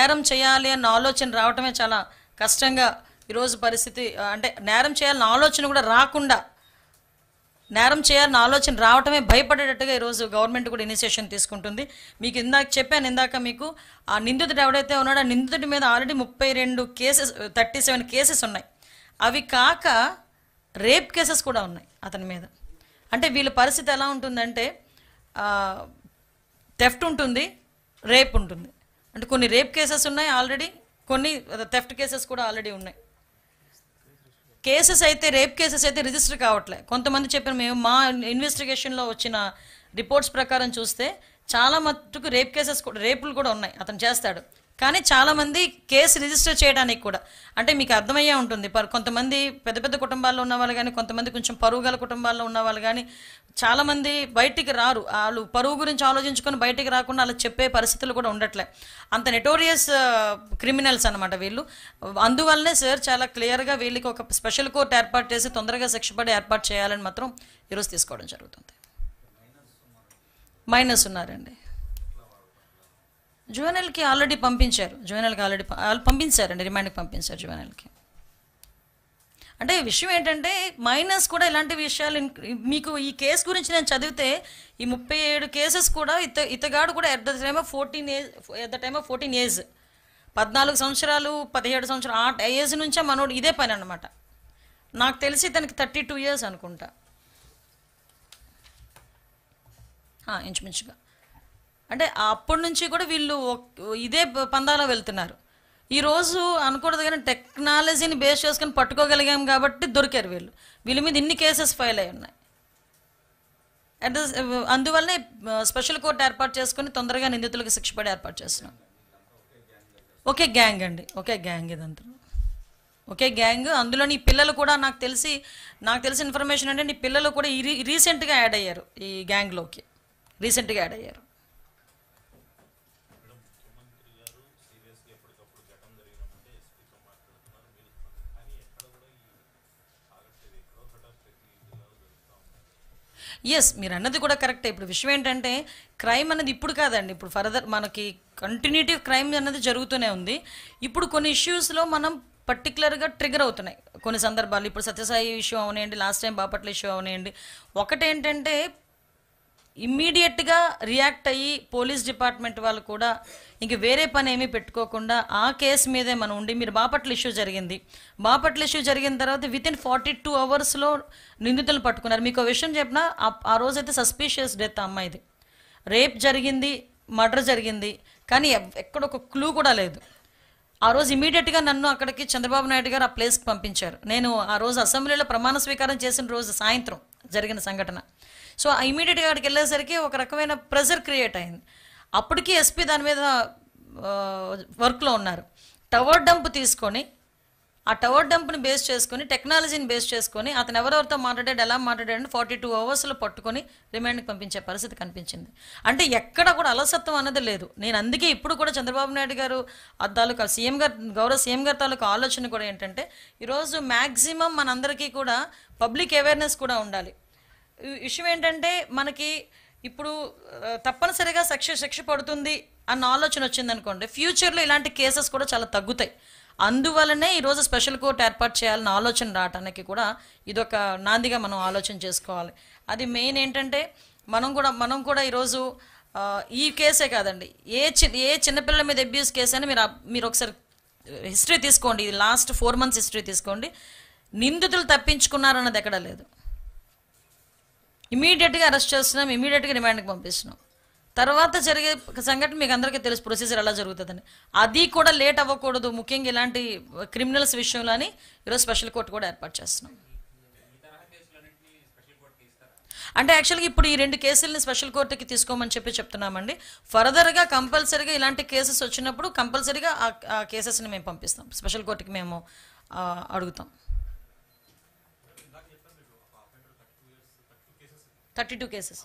నేరం చేయాలి అన్న ఆలోచన రావటమే చాలా కష్టంగా ఈరోజు పరిస్థితి ఆ, అంటే నేరం చేయాలన్న ఆలోచన కూడా రాకుండా నేరం చేయాలన్న ఆలోచన రావటమే భయపడేటట్టుగా ఈరోజు గవర్నమెంట్ కూడా ఇనిషియేషన్ తీసుకుంటుంది మీకు ఇందాక చెప్పాను ఇందాక మీకు ఆ నిందితుడు ఎవడైతే ఉన్నాడో ఆ నిందితుడి మీద ఆల్రెడీ ముప్పై రెండు కేసెస్ థర్టీ సెవెన్ కేసెస్ ఉన్నాయి అవి కాక రేప్ కేసెస్ కూడా ఉన్నాయి అతని మీద అంటే వీళ్ళ పరిస్థితి ఎలా ఉంటుందంటే థెఫ్ట్ ఉంటుంది రేప్ ఉంటుంది అంటే కొన్ని రేప్ కేసెస్ ఉన్నాయి ఆల్రెడీ కొన్ని థెఫ్ట్ కేసెస్ కూడా ఆల్రెడీ ఉన్నాయి కేసెస్ అయితే రేప్ కేసెస్ అయితే రిజిస్టర్ కావట్లే కొంతమంది చెప్పిన మేము మా ఇన్వెస్టిగేషన్లో వచ్చిన రిపోర్ట్స్ ప్రకారం చూస్తే చాలా మట్టుకు రేప్ కేసెస్ కూడా రేపులు కూడా ఉన్నాయి అతను చేస్తాడు కానీ చాలామంది కేసు రిజిస్టర్ చేయడానికి కూడా అంటే మీకు అర్థమయ్యే ఉంటుంది పర్ కొంతమంది పెద్ద పెద్ద కుటుంబాల్లో ఉన్న వాళ్ళు కానీ కొంతమంది కొంచెం పరువు గల కుటుంబాల్లో ఉన్న వాళ్ళు కానీ చాలామంది బయటికి రారు వాళ్ళు పరువు గురించి ఆలోచించుకొని బయటికి రాకుండా అలా చెప్పే పరిస్థితులు కూడా ఉండట్లే అంత నెటోరియస్ క్రిమినల్స్ అనమాట వీళ్ళు అందువల్లనే సార్ చాలా క్లియర్గా వీళ్ళకి ఒక స్పెషల్ కోర్ట్ ఏర్పాటు చేసి తొందరగా శిక్ష పడి ఏర్పాటు చేయాలని మాత్రం ఈరోజు తీసుకోవడం జరుగుతుంది మైనస్ ఉన్నారండి జువెనల్కి ఆల్రెడీ పంపించారు జువెనల్కి ఆల్రెడీ పంపించారండి రిమాండ్కి పంపించారు జువెనల్కి అంటే విషయం ఏంటంటే మైనస్ కూడా ఇలాంటి విషయాలు ఇన్- మీకు ఈ కేసు గురించి నేను చదివితే ఈ ముప్పై ఏడు కేసెస్ కూడా ఇత ఇతగాడు కూడా at the time of fourteen age at the time of fourteen age పద్నాలుగు సంవత్సరాలు పదిహేడు సంవత్సరాలు ఆ ఏజ్ నుంచే మనోడు ఇదే పని అనమాట నాకు తెలిసి తనకి థర్టీ టూ ఇయర్స్ అనుకుంటా ఆ, ఇంచుమించుగా అంటే అప్పటి నుంచి కూడా వీళ్ళు ఒక్- ఇదే ప- పందాలో వెళ్తున్నారు ఈరోజు అనకూడదు కానీ టెక్నాలజీని బేస్ చేసుకొని పట్టుకోగలిగాం కాబట్టి దొరికారు వీళ్ళు వీళ్ళ మీద ఇన్ని కేసెస్ ఫైల్ అయి ఉన్నాయి అట్ ద అందువల్లనే స్పెషల్ కోర్ట్ ఏర్పాటు చేసుకొని తొందరగా నిందితులకు శిక్ష పడి ఏర్పాటు చేస్తున్నాం ఒకే గ్యాంగ్ అండి ఒకే గ్యాంగ్ ఇదంతా ఒకే గ్యాంగ్ అందులో నీ పిల్లలు కూడా నాకు తెలిసి నాకు తెలిసిన ఇన్ఫర్మేషన్ అంటే నీ పిల్లలు కూడా ఈ రీ- రీసెంట్గా యాడ్ అయ్యారు ఈ గ్యాంగ్లోకి రీసెంట్గా యాడ్ అయ్యారు ఎస్ మీరు అన్నది కూడా కరెక్టే ఇప్పుడు విషయం ఏంటంటే క్రైమ్ అనేది ఇప్పుడు కాదండి ఇప్పుడు ఫర్దర్ మనకి కంటిన్యూటివ్ క్రైమ్ అనేది జరుగుతూనే ఉంది ఇప్పుడు కొన్ని ఇష్యూస్లో మనం పర్టికులర్గా ట్రిగర్ అవుతున్నాయి కొన్ని సందర్భాలు ఇప్పుడు సత్యసాయి ఇష్యూ అవనివ్వండి లాస్ట్ టైం బాపట్ల ఇష్యూ అవనివ్వండి ఒకటేంటంటే ఇమ్మీడియట్గా రియాక్ట్ అయ్యి పోలీస్ డిపార్ట్మెంట్ వాళ్ళు కూడా ఇంక వేరే పని ఏమీ పెట్టుకోకుండా ఆ కేసు మీదే మనం ఉండి మీరు బాపట్ల ఇష్యూ జరిగింది బాపట్ల ఇష్యూ జరిగిన తర్వాత విత్ ఇన్ ఫార్టీ టూ అవర్స్లో నిందితులు పట్టుకున్నారు మీకు ఒక విషయం చెప్పినా ఆ- ఆ రోజైతే సస్పీషియస్ డెత్ ఆ అమ్మాయిది రేప్ జరిగింది మర్డర్ జరిగింది కానీ ఎవ్- ఎక్కడ ఒక క్లూ కూడా లేదు ఆ రోజు ఇమీడియట్గా నన్ను అక్కడికి చంద్రబాబు నాయుడు గారు ఆ ప్లేస్కి పంపించారు నేను ఆ రోజు అసెంబ్లీలో ప్రమాణ స్వీకారం చేసిన రోజు సాయంత్రం జరిగిన సంఘటన సో ఇమీడియట్గా అక్కడికి వెళ్ళేసరికి ఒక రకమైన ప్రెజర్ క్రియేట్ అయింది అప్పటికి ఎస్పీ దాని మీద వర్క్లో ఉన్నారు టవర్ డంప్ తీసుకొని ఆ టవర్ డంప్ని బేస్ చేసుకొని టెక్నాలజీని బేస్ చేసుకొని అతను ఎవరెవరితో మాట్లాడాడు ఎలా మాట్లాడాడు ఫార్టీ టూ అవర్స్లో పట్టుకొని రిమాండ్కి పంపించే పరిస్థితి కనిపించింది అంటే ఎక్కడ కూడా అలసత్వం అన్నది లేదు నేను అందుకే ఇప్పుడు కూడా చంద్రబాబు నాయుడు గారు ఆ తాలూకా సీఎం గారు గౌరవ సీఎం గారి తాలూకా ఆలోచన కూడా ఏంటంటే ఈరోజు మ్యాక్సిమం మనందరికీ కూడా పబ్లిక్ అవేర్నెస్ కూడా ఉండాలి ఈ విషయం ఏంటంటే మనకి ఇప్పుడు ఆ, తప్పనిసరిగా శిక్ష శిక్ష పడుతుంది అన్న ఆలోచన వచ్చింది అనుకోండి ఫ్యూచర్లో ఇలాంటి కేసెస్ కూడా చాలా తగ్గుతాయి అందువలనే ఈరోజు స్పెషల్ కోర్ట్ ఏర్పాటు చేయాలన్న ఆలోచన రావడానికి కూడా ఇదొక నాందిగా మనం ఆలోచన చేసుకోవాలి అది మెయిన్ ఏంటంటే మనం కూడా మనం కూడా ఈరోజు ఆ, ఈ కేసే కాదండి ఏ చి ఏ చిన్నపిల్లల మీద అబ్యూస్ కేసు అని మీరు అబ్- మీరు ఒకసారి హిస్టరీ తీసుకోండి ఇది లాస్ట్ ఫోర్ మంత్స్ హిస్టరీ తీసుకోండి నిందితులు తప్పించుకున్నారన్నది ఎక్కడా లేదు ఇమీడియట్గా అరెస్ట్ చేస్తున్నాం ఇమీడియట్గా రిమాండ్కి పంపిస్తున్నాం తర్వాత జరిగే సంఘటన మీకు అందరికీ తెలుసు ప్రొసీజర్ ఎలా జరుగుతుందని అది కూడా లేట్ అవ్వకూడదు ముఖ్యంగా ఇలాంటి క్రిమినల్స్ విషయంలో అని ఈరోజు స్పెషల్ కోర్టు కూడా ఏర్పాటు చేస్తున్నాం అంటే యాక్చువల్గా ఇప్పుడు ఈ రెండు కేసుల్ని స్పెషల్ కోర్టుకి తీసుకోమని చెప్పి చెప్తున్నామండి ఫర్దర్గా కంపల్సరీగా ఇలాంటి కేసెస్ వచ్చినప్పుడు కంపల్సరీగా ఆ- ఆ కేసెస్ని మేము పంపిస్తాం స్పెషల్ కోర్టుకి మేము ఆ, అడుగుతాం థర్టీ టూ కేసెస్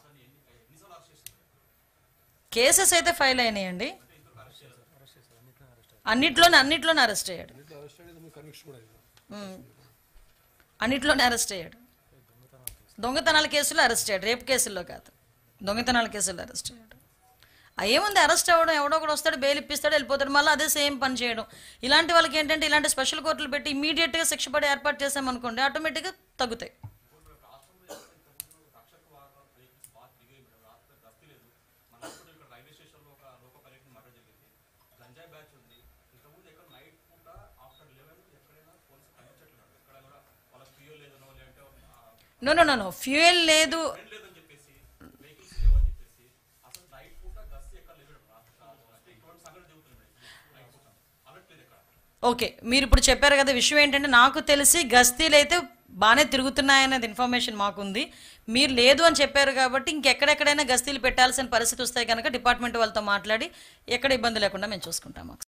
కేసెస్ అయితే ఫైల్ అయినాయండి అన్నిట్లోనే అన్నిట్లోనే అరెస్ట్ అయ్యాడు ఉమ్. అన్నిట్లోనే అరెస్ట్ అయ్యాడు దొంగతనాల కేసులో అరెస్ట్ అయ్యాడు రేపు కేసుల్లో కాదు దొంగతనాల కేసుల్లో అరెస్ట్ అయ్యాడు ఆ ఏముంది అరెస్ట్ అవ్వడం ఎవడో ఒకడు వస్తాడు బెయిల్ ఇప్పిస్తాడు వెళ్ళిపోతాడు మళ్ళీ అదే సేమ్ పని చేయడం ఇలాంటి వాళ్ళకి ఏంటంటే ఇలాంటి స్పెషల్ కోర్టులు పెట్టి ఇమీడియట్గా శిక్ష పడి ఏర్పాటు చేసామనుకోండి ఆటోమేటిక్గా తగ్గుతాయి no no no no fuel లేదు ఓకే మీరు ఇప్పుడు చెప్పారు కదా విషయం ఏంటంటే నాకు తెలిసి గస్తీలు అయితే బాగానే తిరుగుతున్నాయనేది ఇన్ఫర్మేషన్ మాకుంది మీరు లేదు అని చెప్పారు కాబట్టి ఇంకెక్కడెక్కడైనా గస్తీలు పెట్టాల్సిన పరిస్థితి వస్తాయి కనుక డిపార్ట్మెంట్ వాళ్ళతో మాట్లాడి ఎక్కడ ఇబ్బంది లేకుండా మేము చూసుకుంటాం